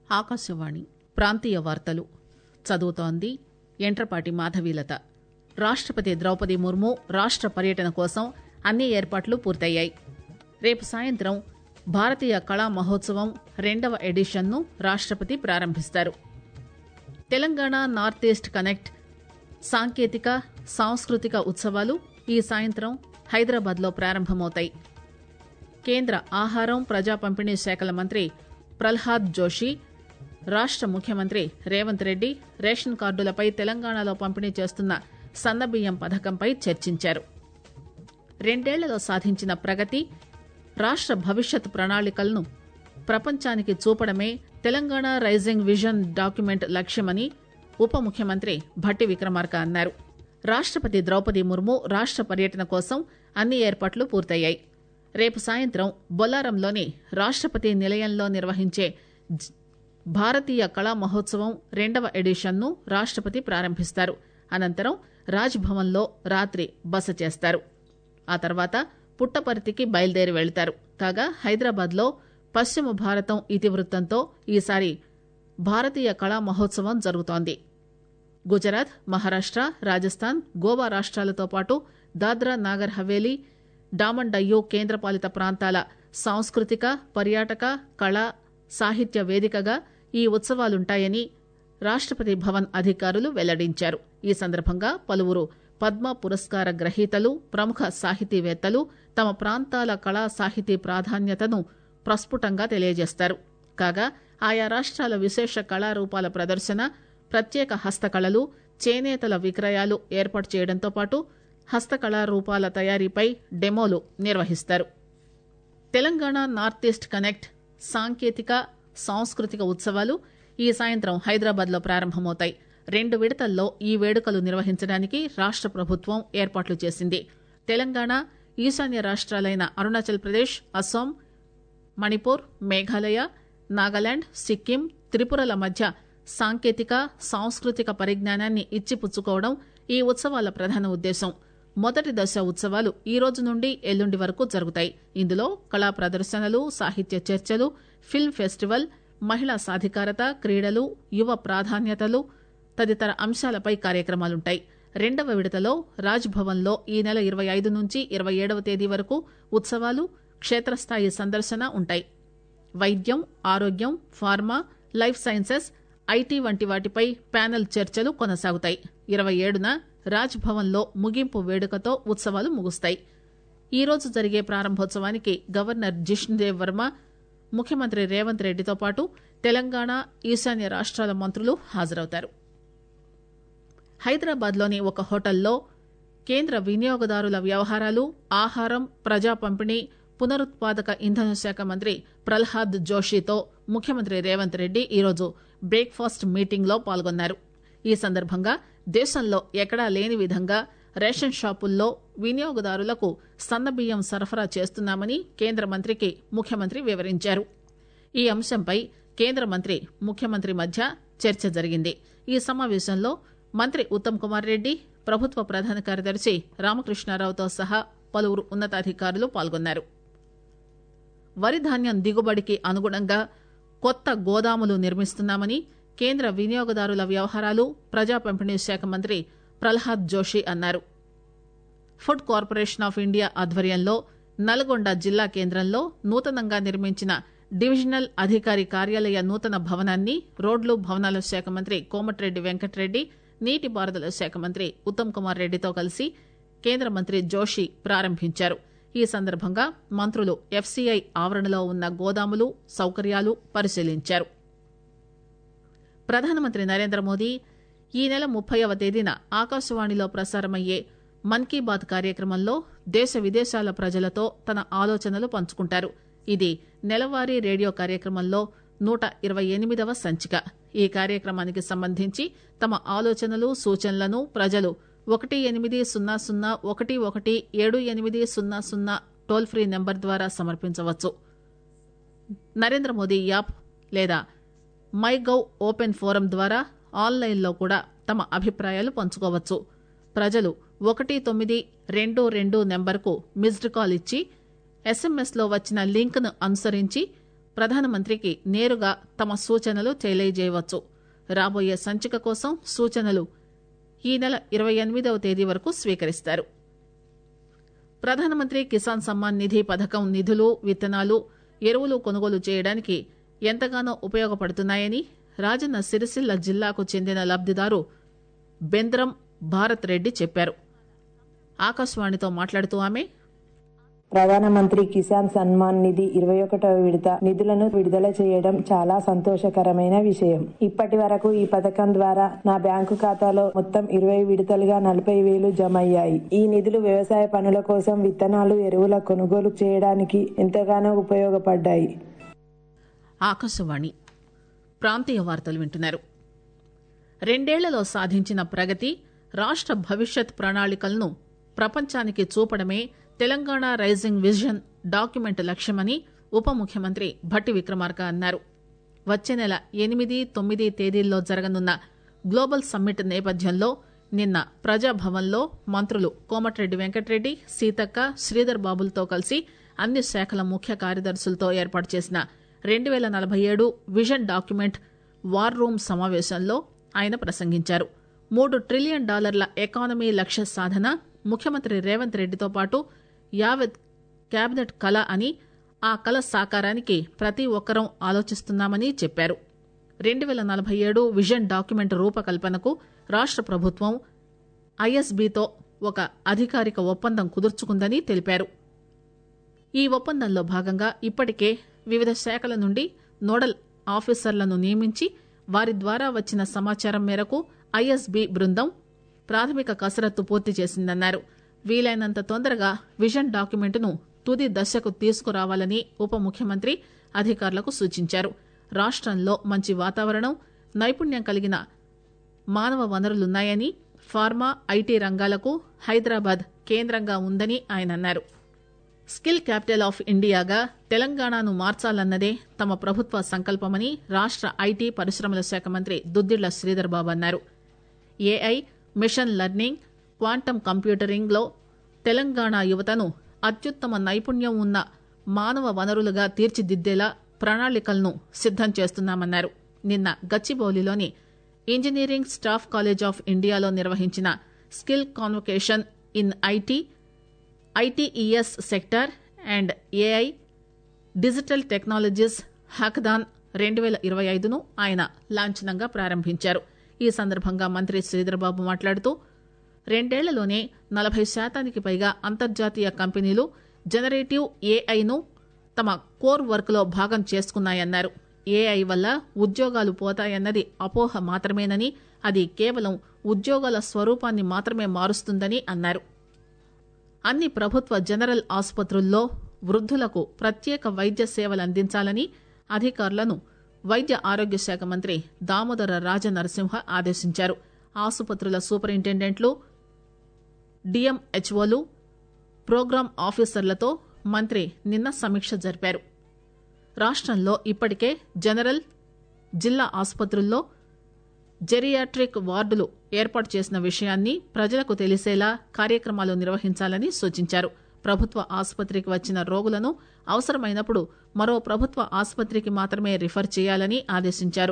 ఆకాశవాణి ప్రాంతీయ వార్తలు చదువుతోంది ఎంట్రపాటి మాధవీలత రాష్టపతి ద్రౌపది ముర్ము రాష్ట పర్యటన కోసం అన్ని ఏర్పాట్లు పూర్తయ్యాయి రేపు సాయంత్రం భారతీయ కళా మహోత్సవం రెండవ ఎడిషన్ను రాష్టపతి ప్రారంభిస్తారు తెలంగాణ నార్త్ ఈస్ట్ కనెక్ట్ సాంకేతిక సాంస్కృతిక ఉత్సవాలు ఈ సాయంత్రం హైదరాబాద్లో ప్రారంభమవుతాయి కేంద్ర ఆహారం ప్రజా పంపిణీ శాఖల మంత్రి ప్రల్హాద్ జోషి రాష్ట ముఖ్యమంత్రి రేవంత్ రెడ్డి రేషన్ కార్డులపై తెలంగాణలో పంపిణీ చేస్తున్న సన్నబియ్యం పథకంపై చర్చించారు రెండేళ్లలో సాధించిన ప్రగతి రాష్ట భవిష్యత్ ప్రణాళికలను ప్రపంచానికి చూపడమే తెలంగాణ రైజింగ్ విజన్ డాక్యుమెంట్ లక్ష్యమని ఉప ముఖ్యమంత్రి భట్టి విక్రమార్క అన్నారు రాష్టపతి ద్రౌపది ముర్ము రాష్ట పర్యటన కోసం అన్ని ఏర్పాట్లు పూర్తయ్యాయి రేపు సాయంత్రం బొల్లారంలోని రాష్టపతి నిలయంలో నిర్వహించే జ- భారతీయ కళా మహోత్సవం రెండవ ఎడిషన్ను రాష్టపతి ప్రారంభిస్తారు అనంతరం రాజ్ భవన్లో రాత్రి బస చేస్తారు ఆ తర్వాత పుట్టపర్తికి బయలుదేరి వెళ్తారు కాగా హైదరాబాద్లో పశ్చిమ భారతం ఇతివృత్తంతో ఈసారి భారతీయ కళా మహోత్సవం జరుగుతోంది గుజరాత్ మహారాష్ట రాజస్థాన్ గోవా రాష్ట్రాలతో పాటు దాద్రా నాగర్ హవేలీ డామన్ డయ్యూ కేంద్రపాలిత ప్రాంతాల సాంస్కృతిక పర్యాటక కళ సాహిత్య వేదికగా ఈ ఉత్సవాలుంటాయని రాష్టపతి భవన్ అధికారులు వెల్లడించారు ఈ సందర్భంగా పలువురు పద్మ పురస్కార గ్రహీతలు ప్రముఖ సాహితీవేత్తలు తమ ప్రాంతాల కళా సాహితీ ప్రాధాన్యతను ప్రస్ఫుటంగా తెలియజేస్తారు కాగా ఆయా రాష్ట్రాల విశేష కళారూపాల ప్రదర్శన ప్రత్యేక హస్తకళలు చేనేతల విక్రయాలు ఏర్పాటు చేయడంతో పాటు హస్తకళారూపాల తయారీపై డెమోలు నిర్వహిస్తారు తెలంగాణ నార్త్ ఈస్ట్ కనెక్ట్ సాంకేతిక సాంస్కృతిక ఉత్సవాలు ఈ సాయంత్రం హైదరాబాద్ లో ప్రారంభమవుతాయి రెండు విడతల్లో ఈ వేడుకలు నిర్వహించడానికి రాష్ట ప్రభుత్వం ఏర్పాట్లు చేసింది తెలంగాణ ఈశాన్య రాష్ట్రాలైన అరుణాచల్ ప్రదేశ్ అస్సాం మణిపూర్ మేఘాలయ నాగాలాండ్ సిక్కిం త్రిపురల మధ్య సాంకేతిక సాంస్కృతిక పరిజ్ఞానాన్ని ఇచ్చిపుచ్చుకోవడం ఈ ఉత్సవాల ప్రధాన ఉద్దేశం మొదటి దశ ఉత్సవాలు ఈ రోజు నుండి ఎల్లుండి వరకు జరుగుతాయి ఇందులో కళా ప్రదర్శనలు సాహిత్య చర్చలు ఫిల్మ్ ఫెస్టివల్ మహిళా సాధికారత క్రీడలు యువ ప్రాధాన్యతలు తదితర అంశాలపై కార్యక్రమాలుంటాయి రెండవ విడతలో రాజ్ భవన్లో ఈ నెల ఇరవై ఐదు నుంచి ఇరవై ఏడవ తేదీ వరకు ఉత్సవాలు క్షేత్రస్థాయి సందర్శన ఉంటాయి వైద్యం ఆరోగ్యం ఫార్మా లైఫ్ సైన్సెస్ ఐటీ వంటి వాటిపై ప్యానెల్ చర్చలు కొనసాగుతాయి ఇరవై ఏడున రాజ్ భవన్లో ముగింపు వేడుకతో ఉత్సవాలు ముగుస్తాయి ఈ రోజు జరిగే ప్రారంభోత్సవానికి గవర్నర్ జిష్ణుదేవ్ వర్మ ముఖ్యమంత్రి రేవంత్ రెడ్డితో పాటు తెలంగాణ ఈశాన్య రాష్ట్రాల మంత్రులు హాజరవుతారు హైదరాబాద్లోని ఒక హోటల్లో కేంద్ర వినియోగదారుల వ్యవహారాలు ఆహారం ప్రజా పంపిణీ పునరుత్పాదక ఇంధన శాఖ మంత్రి ప్రల్హాద్ జోషితో ముఖ్యమంత్రి రేవంత్ రెడ్డి ఈరోజు బ్రేక్ఫాస్ట్ మీటింగ్లో పాల్గొన్నారు ఈ సందర్భంగా దేశంలో ఎక్కడా లేని విధంగా రేషన్ షాపుల్లో వినియోగదారులకు సన్నబియ్యం సరఫరా చేస్తున్నామని కేంద్ర మంత్రికి ముఖ్యమంత్రి వివరించారు ఈ అంశంపై కేంద్ర మంత్రి ముఖ్యమంత్రి మధ్య చర్చ జరిగింది ఈ సమావేశంలో మంత్రి ఉత్తమ్ కుమార్ రెడ్డి ప్రభుత్వ ప్రధాన కార్యదర్శి రామకృష్ణారావుతో సహా పలువురు ఉన్నతాధికారులు పాల్గొన్నారు వరి ధాన్యం దిగుబడికి అనుగుణంగా కొత్త గోదాములు నిర్మిస్తున్నామని కేంద్ర వినియోగదారుల వ్యవహారాలు ప్రజా పంపిణీ శాఖ మంత్రి ప్రల్హాద్ జోషి అన్నారు ఫుడ్ కార్పొరేషన్ ఆఫ్ ఇండియా ఆధ్వర్యంలో నల్గొండ జిల్లా కేంద్రంలో నూతనంగా నిర్మించిన డివిజనల్ అధికారి కార్యాలయ నూతన భవనాన్ని రోడ్లు భవనాల శాఖ మంత్రి కోమటిరెడ్డి వెంకటరెడ్డి నీటిపారుదల శాఖ మంత్రి ఉత్తమ్ కుమార్ రెడ్డితో కలిసి కేంద్ర మంత్రి జోషి ప్రారంభించారు ఈ సందర్భంగా మంత్రులు ఎఫ్సీఐ ఆవరణలో ఉన్న గోదాములు సౌకర్యాలు పరిశీలించారు ప్రధానమంత్రి నరేంద్ర మోదీ ఈ నెల ముప్పైవ తేదీన ఆకాశవాణిలో ప్రసారమయ్యే మన్ కీ బాత్ కార్యక్రమంలో దేశ విదేశాల ప్రజలతో తన ఆలోచనలు పంచుకుంటారు ఇది నెలవారీ రేడియో కార్యక్రమంలో నూట ఇరవై ఎనిమిదవ సంచిక ఈ కార్యక్రమానికి సంబంధించి తమ ఆలోచనలు సూచనలను ప్రజలు ఒకటి ఎనిమిది సున్నా సున్నా ఒకటి ఒకటి ఏడు ఎనిమిది సున్నా సున్నా టోల్ ఫ్రీ నెంబర్ ద్వారా సమర్పించవచ్చు నరేంద్ర మోదీ యాప్ లేదా మై గవ్ ఓపెన్ ఫోరం ద్వారా ఆన్లైన్లో కూడా తమ అభిప్రాయాలు పంచుకోవచ్చు ప్రజలు ఒకటి తొమ్మిది రెండు రెండు నెంబర్కు మిస్డ్ కాల్ ఇచ్చి ఎస్ఎంఎస్లో వచ్చిన లింక్ను అనుసరించి ప్రధానమంత్రికి నేరుగా తమ సూచనలు తెలియజేయవచ్చు రాబోయే సంచిక కోసం సూచనలు ఈ నెల ఇరవై ఎనిమిదవ తేదీ వరకు స్వీకరిస్తారు ప్రధానమంత్రి కిసాన్ సమ్మాన్ నిధి పథకం నిధులు విత్తనాలు ఎరువులు కొనుగోలు చేయడానికి ఎంతగానో ఉపయోగపడుతున్నాయని రాజన్న సిరిసిల్ల జిల్లాకు చెందిన లబ్దిదారు బెంద్రం భారత్ రెడ్డి చెప్పారు ఆకాశవాణితో మాట్లాడుతూ ఆమె ప్రధానమంత్రి కిసాన్ సన్మాన్ నిధి ఇరవై ఒకటవ విడత నిధులను విడుదల చేయడం చాలా సంతోషకరమైన విషయం ఇప్పటి వరకు ఈ పథకం ద్వారా నా బ్యాంకు ఖాతాలో మొత్తం ఇరవై విడతలుగా నలభై వేలు జమ అయ్యాయి ఈ నిధులు వ్యవసాయ పనుల కోసం విత్తనాలు ఎరువుల కొనుగోలు చేయడానికి ఎంతగానో ఉపయోగపడ్డాయి ఆకాశవాణి ప్రాంతీయ వార్తలు వింటున్నారు రెండేళ్లలో సాధించిన ప్రగతి రాష్ట్ర భవిష్యత్ ప్రణాళికలను ప్రపంచానికి చూపడమే తెలంగాణ రైజింగ్ విజన్ డాక్యుమెంట్ లక్ష్యమని ఉప ముఖ్యమంత్రి భట్టి విక్రమార్క అన్నారు వచ్చే నెల ఎనిమిది తొమ్మిది తేదీల్లో జరగనున్న గ్లోబల్ సమ్మిట్ నేపథ్యంలో నిన్న ప్రజాభవన్లో మంత్రులు కోమటిరెడ్డి వెంకటరెడ్డి సీతక్క శ్రీధర్ బాబులతో కలిసి అన్ని శాఖల ముఖ్య కార్యదర్శులతో ఏర్పాటు చేసిన రెండు వేల నలభై ఏడు విజన్ డాక్యుమెంట్ వార్ రూమ్ సమావేశంలో ఆయన ప్రసంగించారు మూడు ట్రిలియన్ డాలర్ల ఎకానమీ లక్ష్య సాధన ముఖ్యమంత్రి రేవంత్ రెడ్డితో పాటు యావత్ కేబినెట్ కళ అని ఆ కళ సాకారానికి ప్రతి ఒక్కరం ఆలోచిస్తున్నామని చెప్పారు రెండు వేల నలభై ఏడు విజన్ డాక్యుమెంట్ రూపకల్పనకు రాష్ట్ర ప్రభుత్వం ఐఎస్బీతో ఒక అధికారిక ఒప్పందం కుదుర్చుకుందని తెలిపారు ఈ ఒప్పందంలో భాగంగా ఇప్పటికే వివిధ శాఖల నుండి నోడల్ ఆఫీసర్లను నియమించి వారి ద్వారా వచ్చిన సమాచారం మేరకు ఐఎస్బీ బృందం ప్రాథమిక కసరత్తు పూర్తి చేసిందన్నారు వీలైనంత తొందరగా విజన్ డాక్యుమెంట్ను తుది దశకు తీసుకురావాలని ఉప ముఖ్యమంత్రి అధికారులకు సూచించారు రాష్ట్రంలో మంచి వాతావరణం నైపుణ్యం కలిగిన మానవ వనరులున్నాయని ఫార్మా ఐటీ రంగాలకు హైదరాబాద్ కేంద్రంగా ఉందని ఆయన అన్నారు స్కిల్ క్యాపిటల్ ఆఫ్ ఇండియాగా తెలంగాణను మార్చాలన్నదే తమ ప్రభుత్వ సంకల్పమని రాష్ట్ర ఐటీ పరిశ్రమల శాఖ మంత్రి దుద్దిళ్ల శ్రీధర్ బాబు అన్నారు AI mission learning quantum computering లో తెలంగాణ యువతను అత్యుత్తమ నైపుణ్యం ఉన్న మానవ వనరులుగా తీర్చిదిద్దేలా ప్రణాళికలను సిద్దం చేస్తున్నామన్నారు నిన్న గచ్చిబౌలిలోని ఇంజనీరింగ్ స్టాఫ్ కాలేజ్ ఆఫ్ ఇండియాలో నిర్వహించిన skill convocation in IT ITES sector and AI digital technologies hackathon రెండు వేల ఇరవై ఐదును ఆయన లాంఛనంగా ప్రారంభించారు ఈ సందర్భంగా మంత్రి శ్రీధర్బాబు మాట్లాడుతూ రెండేళ్లలోనే నలభై శాతానికి పైగా అంతర్జాతీయ కంపెనీలు జనరేటివ్ ఏఐను తమ కోర్ వర్క్లో భాగం చేసుకున్నాయన్నారు ఏఐ వల్ల ఉద్యోగాలు పోతాయన్నది అపోహ మాత్రమేనని అది కేవలం ఉద్యోగాల స్వరూపాన్ని మాత్రమే మారుస్తుందని అన్నారు అన్ని ప్రభుత్వ జనరల్ ఆసుపత్రుల్లో వృద్ధులకు ప్రత్యేక వైద్య సేవలు అందించాలని అధికారులను వైద్య ఆరోగ్య శాఖ మంత్రి దామోదర రాజనరసింహ ఆదేశించారు ఆసుపత్రుల సూపరింటెండెంట్లు డిఎంహెచ్ఓలు ప్రోగ్రాం ఆఫీసర్లతో మంత్రి నిన్న సమీక్ష జరిపారు రాష్ట్రంలో ఇప్పటికే జనరల్ జిల్లా ఆసుపత్రుల్లో జెరియాట్రిక్ వార్డులు ఏర్పాటు చేసిన విషయాన్ని ప్రజలకు తెలిసేలా కార్యక్రమాలు నిర్వహించాలని సూచించారు ప్రభుత్వ ఆసుపత్రికి వచ్చిన రోగులను అవసరమైనప్పుడు మరో ప్రభుత్వ ఆసుపత్రికి మాత్రమే రిఫర్ చేయాలని ఆదేశించారు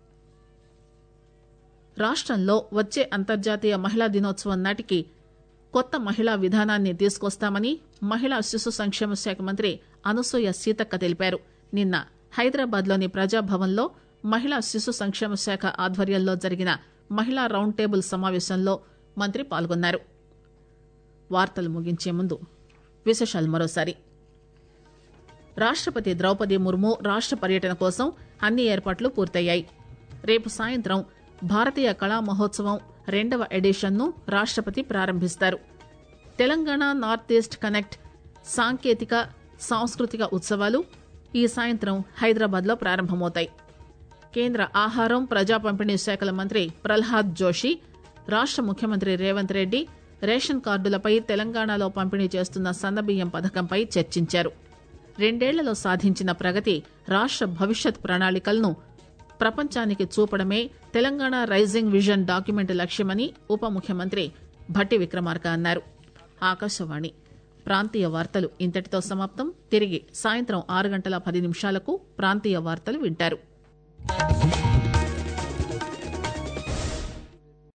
రాష్ట్రంలో వచ్చే అంతర్జాతీయ మహిళా దినోత్సవం నాటికి కొత్త మహిళా విధానాన్ని తీసుకొస్తామని మహిళా శిశు సంక్షేమ శాఖ మంత్రి అనసూయ సీతక్క తెలిపారు నిన్న హైదరాబాద్లోని ప్రజాభవన్లో మహిళా శిశు సంక్షేమ శాఖ ఆధ్వర్యంలో జరిగిన మహిళా రౌండ్ టేబుల్ సమావేశంలో మంత్రి పాల్గొన్నారు వార్తలు ముగించే ముందు విశేషాలు మరోసారి రాష్టపతి ద్రౌపది ముర్ము రాష్ట పర్యటన కోసం అన్ని ఏర్పాట్లు పూర్తయ్యాయి రేపు సాయంత్రం భారతీయ కళా మహోత్సవం రెండవ ఎడిషన్ను రాష్టపతి ప్రారంభిస్తారు తెలంగాణ నార్త్ ఈస్ట్ కనెక్ట్ సాంకేతిక సాంస్కృతిక ఉత్సవాలు ఈ సాయంత్రం హైదరాబాద్లో ప్రారంభమవుతాయి కేంద్ర ఆహారం ప్రజా పంపిణీ శాఖల మంత్రి ప్రహ్లాద్ జోషి రాష్ట ముఖ్యమంత్రి రేవంత్ రెడ్డి రేషన్ కార్డులపై తెలంగాణలో పంపిణీ చేస్తున్న సన్నబియ్యం పథకంపై చర్చించారు రెండేళ్లలో సాధించిన ప్రగతి రాష్ట భవిష్యత్ ప్రణాళికలను ప్రపంచానికి చూపడమే తెలంగాణ రైజింగ్ విజన్ డాక్యుమెంట్ లక్ష్యమని ఉప ముఖ్యమంత్రి భట్టి విక్రమార్క అన్నారు ఆకాశవాణి ప్రాంతీయ వార్తలు ఇంతటితో సమాప్తం తిరిగి సాయంత్రం ఆరు గంటల పది నిమిషాలకు ప్రాంతీయ వార్తలు వింటారు